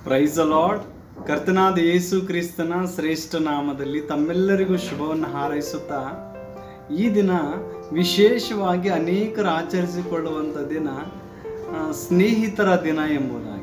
Price lord ಕರ್ತನಾದ ಯೇಸು ಕ್ರಿಸ್ತನ ಶ್ರೇಷ್ಠ ನಾಮದಲ್ಲಿ ತಮ್ಮೆಲ್ಲರಿಗೂ ಶುಭವನ್ನು ಹಾರೈಸುತ್ತಾ ಈ ದಿನ ವಿಶೇಷವಾಗಿ ಅನೇಕರು ಆಚರಿಸಿಕೊಳ್ಳುವಂಥ ದಿನ ಆ, ಸ್ನೇಹಿತರ ದಿನ ಎಂಬುದಾಗಿ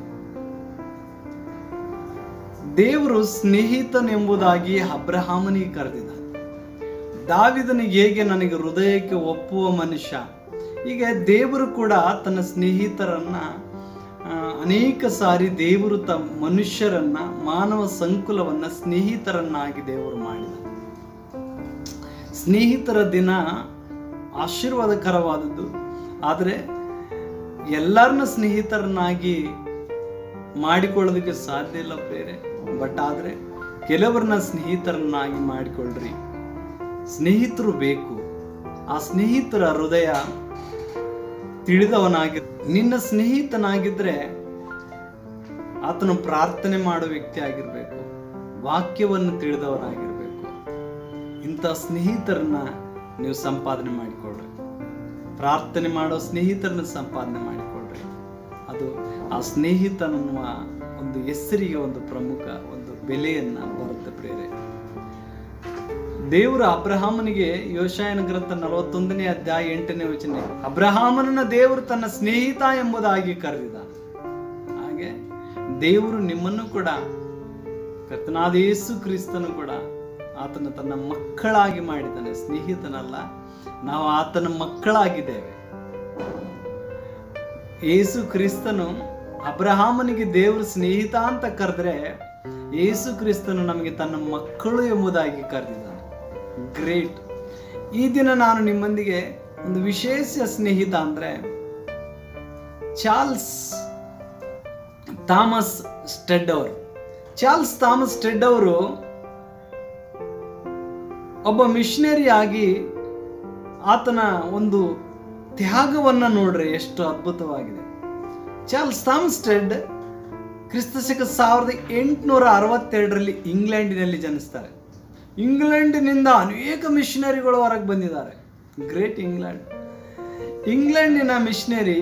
ದೇವರು ಸ್ನೇಹಿತನೆಂಬುದಾಗಿ ಅಬ್ರಹಾಮನಿಗೆ ಕರೆದಿದ್ದ ದಾವಿದನಿಗೆ ಹೇಗೆ ನನಗೆ ಹೃದಯಕ್ಕೆ ಒಪ್ಪುವ ಮನುಷ್ಯ ಹೀಗೆ ದೇವರು ಕೂಡ ತನ್ನ ಸ್ನೇಹಿತರನ್ನ ಆ, ಅನೇಕ ಸಾರಿ ದೇವರು ತ ಮನುಷ್ಯರನ್ನ ಮಾನವ ಸಂಕುಲವನ್ನ ಸ್ನೇಹಿತರನ್ನಾಗಿ ದೇವರು ಮಾಡಿದ ಸ್ನೇಹಿತರ ದಿನ ಆಶೀರ್ವಾದಕರವಾದದ್ದು ಆದರೆ ಎಲ್ಲರನ್ನ ಸ್ನೇಹಿತರನ್ನಾಗಿ ಮಾಡಿಕೊಳ್ಳೋದಕ್ಕೆ ಸಾಧ್ಯ ಇಲ್ಲ ಬೇರೆ ಬಟ್ ಆದರೆ ಕೆಲವರನ್ನ ಸ್ನೇಹಿತರನ್ನಾಗಿ ಮಾಡಿಕೊಳ್ಳ್ರಿ ಸ್ನೇಹಿತರು ಬೇಕು ಆ ಸ್ನೇಹಿತರ ಹೃದಯ ತಿಳಿದವನಾಗಿ ನಿನ್ನ ಸ್ನೇಹಿತನಾಗಿದ್ರೆ ಆತನು ಪ್ರಾರ್ಥನೆ ಮಾಡೋ ವ್ಯಕ್ತಿ ಆಗಿರ್ಬೇಕು ವಾಕ್ಯವನ್ನು ತಿಳಿದವನಾಗಿರ್ಬೇಕು ಇಂಥ ಸ್ನೇಹಿತರನ್ನ ನೀವು ಸಂಪಾದನೆ ಮಾಡಿಕೊಳ್ಳ್ರಿ ಪ್ರಾರ್ಥನೆ ಮಾಡೋ ಸ್ನೇಹಿತರನ್ನ ಸಂಪಾದನೆ ಮಾಡಿಕೊಳ್ಳ್ರಿ ಅದು ಆ ಸ್ನೇಹಿತನನ್ನುವ ಒಂದು ಹೆಸರಿಗೆ ಒಂದು ಪ್ರಮುಖ ಒಂದು ಬೆಲೆಯನ್ನ ಬರುತ್ತೆ ಪ್ರೇರೆ ದೇವರು ಅಬ್ರಹಾಮನಿಗೆ ಯೋಶಾಯನ ಗ್ರಂಥ ನಲವತ್ತೊಂದನೇ ಅಧ್ಯಾಯ ಎಂಟನೇ ವಚನ ಅಬ್ರಹಾಮನನ್ನ ದೇವರು ತನ್ನ ಸ್ನೇಹಿತ ಎಂಬುದಾಗಿ ಕರೆದಿದ ಹಾಗೆ ದೇವರು ನಿಮ್ಮನ್ನು ಕೂಡ ಕರ್ತನಾದ ಯೇಸು ಕ್ರಿಸ್ತನು ಕೂಡ ಆತನ ತನ್ನ ಮಕ್ಕಳಾಗಿ ಮಾಡಿದ್ದಾನೆ ಸ್ನೇಹಿತನಲ್ಲ ನಾವು ಆತನ ಮಕ್ಕಳಾಗಿದ್ದೇವೆ ಯೇಸು ಕ್ರಿಸ್ತನು ಅಬ್ರಹಾಮನಿಗೆ ದೇವರು ಸ್ನೇಹಿತ ಅಂತ ಕರೆದ್ರೆ ಯೇಸು ಕ್ರಿಸ್ತನು ನಮಗೆ ತನ್ನ ಮಕ್ಕಳು ಎಂಬುದಾಗಿ ಕರೆದಿದ್ದಾನೆ ಗ್ರೇಟ್ ಈ ದಿನ ನಾನು ನಿಮ್ಮೊಂದಿಗೆ ಒಂದು ವಿಶೇಷ ಸ್ನೇಹಿತ ಅಂದ್ರೆ ಚಾರ್ಲ್ಸ್ ಥಾಮಸ್ ಸ್ಟೆಡ್ ಅವರು ಚಾರ್ಲ್ಸ್ ಥಾಮಸ್ ಸ್ಟೆಡ್ ಅವರು ಒಬ್ಬ ಮಿಷನರಿ ಆಗಿ ಆತನ ಒಂದು ತ್ಯಾಗವನ್ನ ನೋಡ್ರಿ ಎಷ್ಟು ಅದ್ಭುತವಾಗಿದೆ ಚಾರ್ಲ್ಸ್ ಥಾಮ್ಸ್ಟೆಡ್ ಕ್ರಿಸ್ತಶಕ ಸಾವಿರದ ಎಂಟುನೂರ ಅರವತ್ತೆರಡರಲ್ಲಿ ಇಂಗ್ಲೆಂಡಿನಲ್ಲಿ ಜನಿಸ್ತಾರೆ ಇಂಗ್ಲೆಂಡಿನಿಂದ ಅನೇಕ ಮಿಷನರಿಗಳು ಹೊರಗೆ ಬಂದಿದ್ದಾರೆ ಗ್ರೇಟ್ ಇಂಗ್ಲೆಂಡ್ ಇಂಗ್ಲೆಂಡಿನ ಮಿಷನರಿ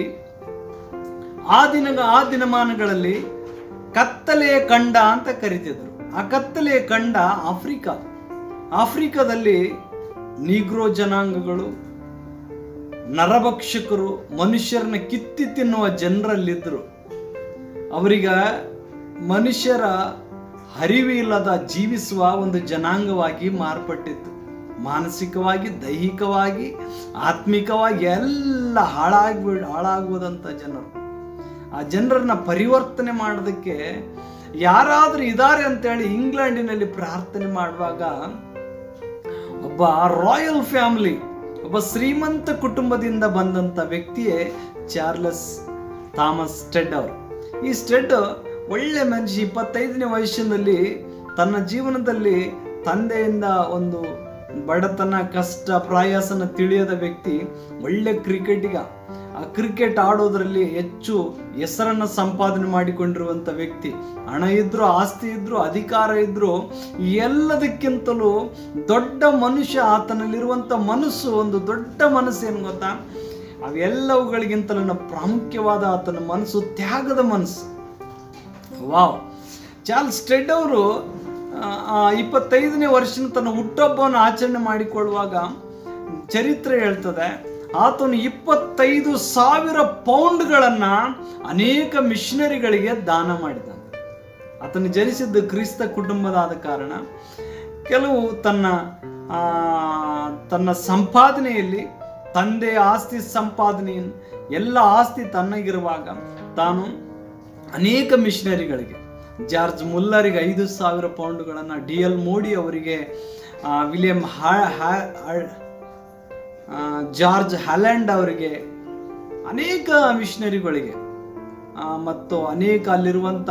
ಆ ದಿನ ಆ ದಿನಮಾನಗಳಲ್ಲಿ ಕತ್ತಲೆಯ ಖಂಡ ಅಂತ ಕರಿತಿದ್ರು ಆ ಕತ್ತಲೆಯ ಖಂಡ ಆಫ್ರಿಕಾ ಆಫ್ರಿಕಾದಲ್ಲಿ ನೀಗ್ರೋ ಜನಾಂಗಗಳು ನರಭಕ್ಷಕರು ಮನುಷ್ಯರನ್ನ ಕಿತ್ತಿ ತಿನ್ನುವ ಜನರಲ್ಲಿದ್ದರು ಅವರಿಗ ಮನುಷ್ಯರ ಹರಿವಿಲ್ಲದ ಜೀವಿಸುವ ಒಂದು ಜನಾಂಗವಾಗಿ ಮಾರ್ಪಟ್ಟಿತ್ತು ಮಾನಸಿಕವಾಗಿ ದೈಹಿಕವಾಗಿ ಆತ್ಮಿಕವಾಗಿ ಎಲ್ಲ ಹಾಳಾಗ್ಬಿ ಹಾಳಾಗುವುದಂತ ಜನರು ಆ ಜನರನ್ನ ಪರಿವರ್ತನೆ ಮಾಡೋದಕ್ಕೆ ಯಾರಾದ್ರೂ ಇದ್ದಾರೆ ಅಂತೇಳಿ ಇಂಗ್ಲೆಂಡಿನಲ್ಲಿ ಪ್ರಾರ್ಥನೆ ಮಾಡುವಾಗ ಒಬ್ಬ ರಾಯಲ್ ಫ್ಯಾಮಿಲಿ ಒಬ್ಬ ಶ್ರೀಮಂತ ಕುಟುಂಬದಿಂದ ಬಂದಂತ ವ್ಯಕ್ತಿಯೇ ಚಾರ್ಲಸ್ ಥಾಮಸ್ ಸ್ಟೆಡ್ ಅವರು ಈ ಸ್ಟೆಡ್ ಒಳ್ಳೆ ಮನುಷ್ಯ ಇಪ್ಪತ್ತೈದನೇ ವಯಸ್ಸಿನಲ್ಲಿ ತನ್ನ ಜೀವನದಲ್ಲಿ ತಂದೆಯಿಂದ ಒಂದು ಬಡತನ ಕಷ್ಟ ಪ್ರಯಾಸನ ತಿಳಿಯದ ವ್ಯಕ್ತಿ ಒಳ್ಳೆ ಕ್ರಿಕೆಟಿಗ ಆ ಕ್ರಿಕೆಟ್ ಆಡೋದ್ರಲ್ಲಿ ಹೆಚ್ಚು ಹೆಸರನ್ನ ಸಂಪಾದನೆ ಮಾಡಿಕೊಂಡಿರುವಂತ ವ್ಯಕ್ತಿ ಹಣ ಇದ್ರು ಆಸ್ತಿ ಇದ್ರು ಅಧಿಕಾರ ಇದ್ರು ಎಲ್ಲದಕ್ಕಿಂತಲೂ ದೊಡ್ಡ ಮನುಷ್ಯ ಆತನಲ್ಲಿರುವಂತ ಮನಸ್ಸು ಒಂದು ದೊಡ್ಡ ಮನಸ್ಸು ಏನು ಗೊತ್ತಾ ಅವೆಲ್ಲವುಗಳಿಗಿಂತಲೂ ಪ್ರಾಮುಖ್ಯವಾದ ಆತನ ಮನಸ್ಸು ತ್ಯಾಗದ ಮನಸ್ಸು ವಾವ್ ಚಾರ್ಲ್ಸ್ ಸ್ಟೆಡ್ ಅವರು ಇಪ್ಪತ್ತೈದನೇ ವರ್ಷದ ತನ್ನ ಹುಟ್ಟುಹಬ್ಬವನ್ನು ಆಚರಣೆ ಮಾಡಿಕೊಳ್ಳುವಾಗ ಚರಿತ್ರೆ ಹೇಳ್ತದೆ ಆತನು ಇಪ್ಪತ್ತೈದು ಸಾವಿರ ಪೌಂಡ್ಗಳನ್ನ ಅನೇಕ ಮಿಷನರಿಗಳಿಗೆ ದಾನ ಮಾಡಿದ ಆತನು ಜನಿಸಿದ್ದು ಕ್ರಿಸ್ತ ಕುಟುಂಬದಾದ ಕಾರಣ ಕೆಲವು ತನ್ನ ಆ, ತನ್ನ ಸಂಪಾದನೆಯಲ್ಲಿ ತಂದೆ ಆಸ್ತಿ ಸಂಪಾದನೆ ಎಲ್ಲ ಆಸ್ತಿ ತನ್ನಗಿರುವಾಗ ತಾನು ಅನೇಕ ಮಿಷನರಿಗಳಿಗೆ ಜಾರ್ಜ್ ಮುಲ್ಲರಿಗೆ ಐದು ಸಾವಿರ ಪೌಂಡ್ಗಳನ್ನು ಡಿ ಎಲ್ ಮೋಡಿ ಅವರಿಗೆ ಆ, ವಿಲಿಯಂ ಹಾ ಹಾ- ಹಾ- ಆ, ಜಾರ್ಜ್ ಹ್ಯಾಲೆಂಡ್ ಅವರಿಗೆ ಅನೇಕ ಮಿಷನರಿಗಳಿಗೆ ಆ, ಮತ್ತು ಅನೇಕ ಅಲ್ಲಿರುವಂಥ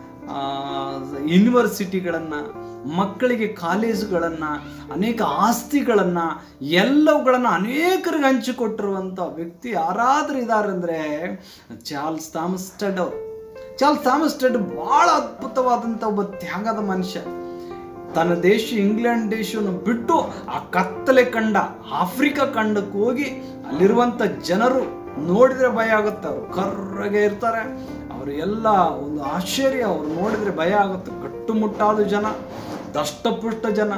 ಯೂನಿವರ್ಸಿಟಿಗಳನ್ನು ಮಕ್ಕಳಿಗೆ ಕಾಲೇಜುಗಳನ್ನು ಅನೇಕ ಆಸ್ತಿಗಳನ್ನು ಎಲ್ಲವುಗಳನ್ನು ಅನೇಕರಿಗೆ ಹಂಚಿಕೊಟ್ಟಿರುವಂಥ ವ್ಯಕ್ತಿ ಯಾರಾದರೂ ಇದ್ದಾರೆ ಅಂದರೆ ಚಾರ್ಲ್ಸ್ ಥಾಮಸ್ ಸ್ಟಡ್ ಅವರು ಚಾರ್ಲ್ಸ್ ಥಾಮಸ್ ಸ್ಟಡ್ ಭಾಳ ಅದ್ಭುತವಾದಂಥ ಒಬ್ಬ ತ್ಯಾಗದ ಮನುಷ್ಯ ತನ್ನ ದೇಶ ಇಂಗ್ಲೆಂಡ್ ದೇಶವನ್ನು ಬಿಟ್ಟು ಆ ಕತ್ತಲೆ ಕಂಡ ಆಫ್ರಿಕಾ ಖಂಡಕ್ಕೆ ಹೋಗಿ ಅಲ್ಲಿರುವಂಥ ಜನರು ನೋಡಿದ್ರೆ ಭಯ ಆಗುತ್ತೆ ಅವರು ಕರ್ರಗೆ ಇರ್ತಾರೆ ಅವರು ಎಲ್ಲ ಒಂದು ಆಶ್ಚರ್ಯ ಅವ್ರು ನೋಡಿದ್ರೆ ಭಯ ಆಗುತ್ತೆ ಕಟ್ಟುಮುಟ್ಟಾದ ಜನ ದಷ್ಟಪುಷ್ಟ ಜನ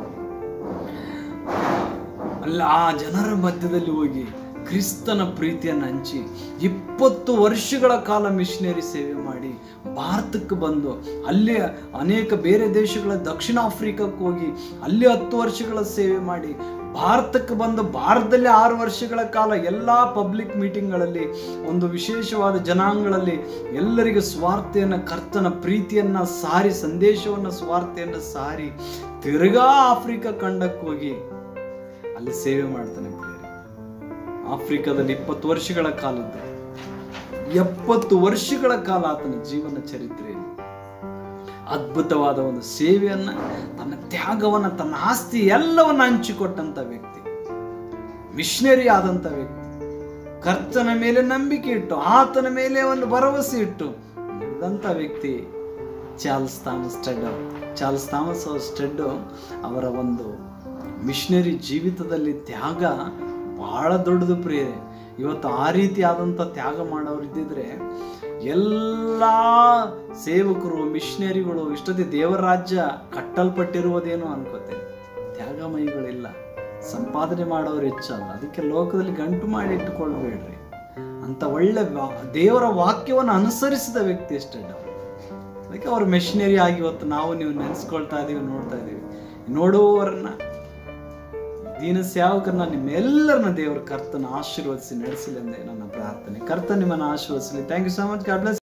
ಅಲ್ಲ ಆ ಜನರ ಮಧ್ಯದಲ್ಲಿ ಹೋಗಿ ಕ್ರಿಸ್ತನ ಪ್ರೀತಿಯನ್ನು ಹಂಚಿ ಇಪ್ಪತ್ತು ವರ್ಷಗಳ ಕಾಲ ಮಿಷನರಿ ಸೇವೆ ಮಾಡಿ ಭಾರತಕ್ಕೆ ಬಂದು ಅಲ್ಲಿ ಅನೇಕ ಬೇರೆ ದೇಶಗಳ ದಕ್ಷಿಣ ಆಫ್ರಿಕಕ್ಕೆ ಹೋಗಿ ಅಲ್ಲಿ ಹತ್ತು ವರ್ಷಗಳ ಸೇವೆ ಮಾಡಿ ಭಾರತಕ್ಕೆ ಬಂದು ಭಾರತದಲ್ಲಿ ಆರು ವರ್ಷಗಳ ಕಾಲ ಎಲ್ಲ ಪಬ್ಲಿಕ್ ಮೀಟಿಂಗ್ಗಳಲ್ಲಿ ಒಂದು ವಿಶೇಷವಾದ ಜನಾಂಗಗಳಲ್ಲಿ ಎಲ್ಲರಿಗೂ ಸ್ವಾರ್ಥೆಯನ್ನು ಕರ್ತನ ಪ್ರೀತಿಯನ್ನು ಸಾರಿ ಸಂದೇಶವನ್ನು ಸ್ವಾರ್ಥೆಯನ್ನು ಸಾರಿ ತಿರ್ಗಾ ಆಫ್ರಿಕಾ ಖಂಡಕ್ಕೆ ಹೋಗಿ ಅಲ್ಲಿ ಸೇವೆ ಮಾಡ್ತಾನೆ ಪ್ರಿಯರೇ. ಆಫ್ರಿಕಾದಲ್ಲಿ ಇಪ್ಪತ್ತು ವರ್ಷಗಳ ಕಾಲದ್ದು ಎಪ್ಪತ್ತು ವರ್ಷಗಳ ಕಾಲ ಆತನ ಜೀವನ ಚರಿತ್ರೆ ಅದ್ಭುತವಾದ ಒಂದು ಸೇವೆಯನ್ನ ತನ್ನ ತ್ಯಾಗವನ್ನ ತನ್ನ ಆಸ್ತಿ ಎಲ್ಲವನ್ನ ಹಂಚಿಕೊಟ್ಟಂತ ವ್ಯಕ್ತಿ ಮಿಷನರಿ ಆದಂತ ವ್ಯಕ್ತಿ ಕರ್ತನ ಮೇಲೆ ನಂಬಿಕೆ ಇಟ್ಟು ಆತನ ಮೇಲೆ ಒಂದು ಭರವಸೆ ಇಟ್ಟು ನಡೆದಂತ ವ್ಯಕ್ತಿ Charles Thomas Studd Charles Thomas Studd ಅವರ ಒಂದು ಮಿಷನರಿ ಜೀವಿತದಲ್ಲಿ ತ್ಯಾಗ ಬಹಳ ದೊಡ್ಡದು ಪ್ರಿಯರೇ ಇವತ್ತು ಆ ರೀತಿಯಾದಂಥ ತ್ಯಾಗ ಮಾಡೋರು ಇದ್ದಿದ್ರೆ ಎಲ್ಲ ಸೇವಕರು ಮಿಷನರಿಗಳು ಇಷ್ಟೊತ್ತಿ ದೇವರ ರಾಜ್ಯ ಕಟ್ಟಲ್ಪಟ್ಟಿರುವುದೇನೋ ಅನ್ಕೋತೇವೆ ತ್ಯಾಗಮಯಿಗಳಿಲ್ಲ ಸಂಪಾದನೆ ಮಾಡೋರು ಹೆಚ್ಚಲ್ಲ ಅದಕ್ಕೆ ಲೋಕದಲ್ಲಿ ಗಂಟು ಮಾಡಿ ಇಟ್ಟುಕೊಳ್ಬೇಡ್ರಿ ಅಂತ ಒಳ್ಳೆ ವಾ- ದೇವರ ವಾಕ್ಯವನ್ನು ಅನುಸರಿಸಿದ ವ್ಯಕ್ತಿ ಅಷ್ಟೇ ಅದಕ್ಕೆ ಅವರು ಮೆಷಿನರಿ ಆಗಿ ಇವತ್ತು ನಾವು ನೀವು ನೆನೆಸ್ಕೊಳ್ತಾ ಇದೀವಿ ನೋಡ್ತಾ ಇದೀವಿ ನೋಡುವವರನ್ನ ದೀನ ಸೇವಕರನ್ನ ನಿಮ್ಮೆಲ್ಲರನ್ನ ದೇವರ ಕರ್ತನ ಆಶೀರ್ವದಿಸಿ ನಡೆಸಲಿ ಎಂದೇ ನನ್ನ ಪ್ರಾರ್ಥನೆ ಕರ್ತ ನಿಮ್ಮನ್ನು ಆಶೀರ್ವದಿಸಲಿ thank you so much God bless